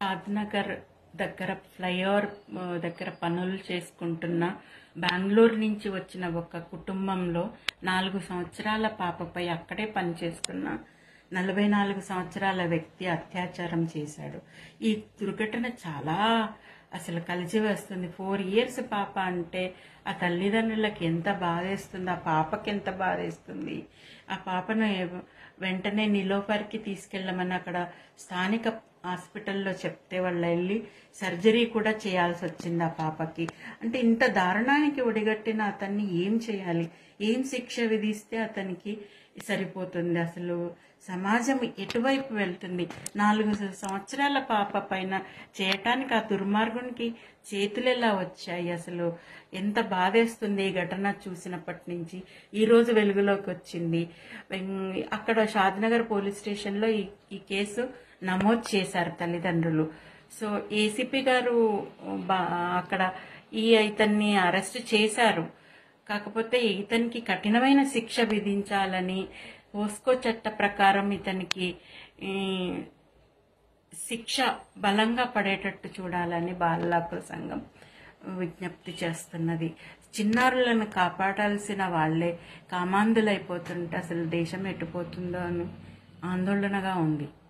షాద్నగర్ దగ్గర ఫ్లైఓవర్ ఆ, దగ్గర పనులు చేసుకుంటున్న బెంగళూరు నుంచి వచ్చిన ఒక కుటుంబంలో నాలుగు సంవత్సరాల పాపపై అక్కడే పనిచేస్తున్న నలభై నాలుగు సంవత్సరాల వ్యక్తి అత్యాచారం చేశాడు ఈ దుర్ఘటన చాలా అసలు కలిసి వస్తుంది ఫోర్ ఇయర్స్ పాప అంటే ఆ తల్లిదండ్రులకి ఎంత బాధేస్తుంది ఆ పాపకి ఎంత బాధేస్తుంది ఆ పాపను ఎవ- వెంటనే నిలోఫర్కి తీసుకెళ్ళమని అక్కడ స్థానిక హాస్పిటల్లో చెప్తే వాళ్ళు వెళ్ళి సర్జరీ కూడా చేయాల్సి వచ్చింది ఆ పాపకి అంటే ఇంత దారుణానికి ఒడిగట్టిన అతన్ని ఏం చేయాలి ఏం శిక్ష విధిస్తే అతనికి సరిపోతుంది అసలు సమాజం ఎటువైపు వెళ్తుంది నాలుగు సంవత్సరాల పాప పైన చేయటానికి ఆ దుర్మార్గునికి చేతులు ఎలా వచ్చాయి అసలు ఎంత బాధేస్తుంది ఈ ఘటన చూసినప్పటి నుంచి ఈ రోజు వెలుగులోకి వచ్చింది ఉమ్, అక్కడ షాద్నగర్ పోలీస్ స్టేషన్లో ఈ ఈ కేసు నమోదు చేశారు తల్లిదండ్రులు సో ఏసీపీ గారు బా- అక్కడ ఈ ఇతన్ని అరెస్ట్ చేశారు కాకపోతే ఇతనికి కఠినమైన శిక్ష విధించాలని పోస్కో చట్ట ప్రకారం ఇతనికి ఈ, శిక్ష బలంగా పడేటట్టు చూడాలని బాలల హక్కుల సంఘం విజ్ఞప్తి చేస్తున్నది చిన్నారులను కాపాడాల్సిన వాళ్లే కామాంధులైపోతుంటే అసలు దేశం ఎటుపోతుందో అని ఆందోళనగా ఉంది